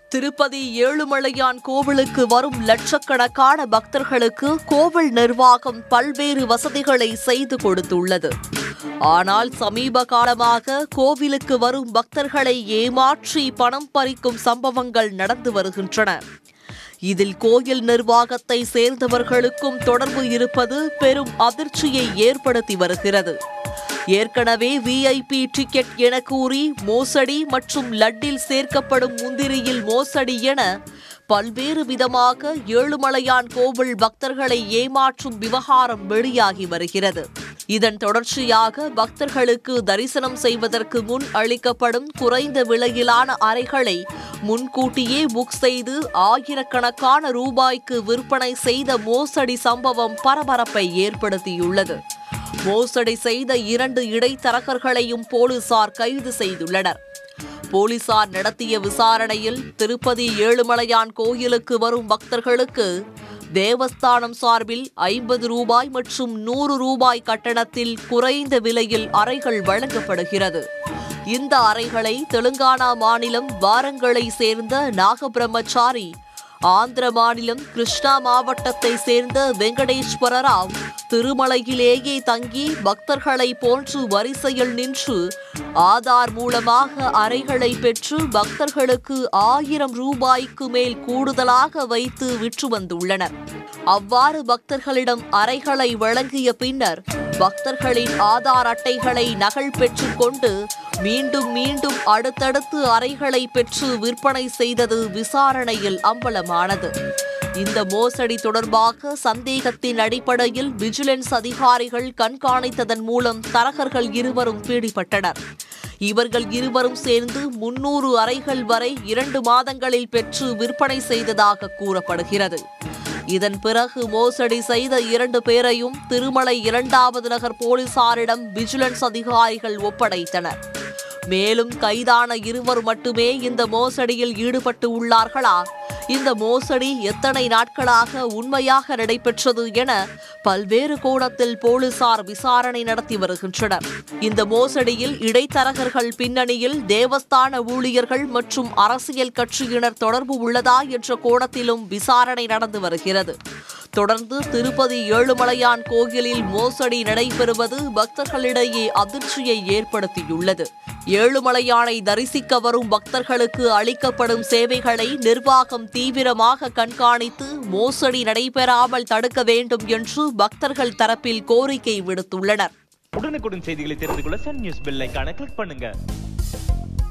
திருப்பதி ஏழுமலையான் கோவிலுக்கு வரும் லட்சக்கணக்கான பக்தர்களுக்கு கோவில் நிர்வாகம் பல்வேறு வசதிகளை செய்து கொடுத்துள்ளது ஆனால் சமீப காலமாக கோவிலுக்கு வரும் பக்தர்களை ஏமாற்றி பணம் பறிக்கும் சம்பவங்கள் நடந்து வருகின்றன இதில் கோயில் நிர்வாகத்தை சேர்ந்தவர்களுக்கும் தொடர்பு இருப்பது பெரும் அதிர்ச்சியை ஏற்படுத்தி வருகிறது ஏற்கனவே விஐபி டிக்கெட் என கூறி மோசடி மற்றும் லட்டில் சேர்க்கப்படும் முந்திரியில் மோசடி என பல்வேறு விதமாக ஏழுமலையான் கோவில் பக்தர்களை ஏமாற்றும் விவகாரம் வெளியாகி வருகிறது இதன் தொடர்ச்சியாக பக்தர்களுக்கு தரிசனம் செய்வதற்கு முன் அளிக்கப்படும் குறைந்த விலையிலான அறைகளை முன்கூட்டியே புக் செய்து ஆயிரக்கணக்கான ரூபாய்க்கு விற்பனை செய்த மோசடி சம்பவம் பரபரப்பை ஏற்படுத்தியுள்ளது மோசடி செய்த இரண்டு இடைத்தரகர்களையும் போலீசார் கைது செய்துள்ளனர் போலீசார் நடத்திய விசாரணையில் திருப்பதி ஏழுமலையான் கோயிலுக்கு வரும் பக்தர்களுக்கு தேவஸ்தானம் சார்பில் ஐம்பது ரூபாய் மற்றும் நூறு ரூபாய் கட்டணத்தில் குறைந்த விலையில் அறைகள் வழங்கப்படுகிறது இந்த அறைகளை தெலுங்கானா மாநிலம் வாரங்களை சேர்ந்த நாகபிரம்மச்சாரி ஆந்திர மாநிலம் கிருஷ்ணா மாவட்டத்தை சேர்ந்த வெங்கடேஸ்வர ராவ் திருமலையிலேயே தங்கி பக்தர்களை போன்று வரிசையில் நின்று ஆதார் மூலமாக அறைகளை பெற்று பக்தர்களுக்கு ஆயிரம் ரூபாய்க்கு மேல் கூடுதலாக வைத்து விற்று வந்துள்ளனர் அவ்வாறு பக்தர்களிடம் அறைகளை வழங்கிய பின்னர் பக்தர்களின் ஆதார் அட்டைகளை நகல் பெற்றுக்கொண்டு மீண்டும் மீண்டும் அடுத்தடுத்து அறைகளை பெற்று விற்பனை செய்தது விசாரணையில் அம்பலமானது இந்த மோசடி தொடர்பாக சந்தேகத்தின் அடிப்படையில் விஜிலன்ஸ் அதிகாரிகள் கண்காணித்ததன் மூலம் தரகர்கள் இருவரும் பிடிபட்டனர் இவர்கள் இருவரும் சேர்ந்து முன்னூறு அறைகள் வரை இரண்டு மாதங்களில் பெற்று விற்பனை செய்ததாக கூறப்படுகிறது இதன் பிறகு மோசடி செய்த இரண்டு பேரையும் திருமலை இரண்டாவது நகர் போலீசாரிடம் விஜிலன்ஸ் அதிகாரிகள் ஒப்படைத்தனர் மேலும் கைதான இருவர் மட்டுமே இந்த மோசடியில் ஈடுபட்டு உள்ளார்களா இந்த மோசடி எத்தனை நாட்களாக உண்மையாக நடைபெற்றது என பல்வேறு கோணத்தில் போலீசார் விசாரணை நடத்தி வருகின்றனர் இந்த மோசடியில் இடைத்தரகர்கள் பின்னணியில் தேவஸ்தான ஊழியர்கள் மற்றும் அரசியல் கட்சியினர் தொடர்பு உள்ளதா என்ற கோணத்திலும் விசாரணை நடந்து வருகிறது தொடர்ந்து திருப்பதி ஏழுமலையான் கோயிலில் மோசடி நடைபெறுவது பக்தர்களிடையே அதிர்ச்சியை ஏற்படுத்தியுள்ளது ஏழுமலையானை தரிசிக்க வரும் பக்தர்களுக்கு அளிக்கப்படும் சேவைகளை நிர்வாகம் தீவிரமாக கண்காணித்து மோசடி நடைபெறாமல் தடுக்க வேண்டும் என்று பக்தர்கள் தரப்பில் கோரிக்கை விடுத்துள்ளனர் உடனுக்குடன் செய்திகளை தெரிந்து கொள்ள சன் நியூஸ் பெல் ஐகானை கிளிக் பண்ணுங்க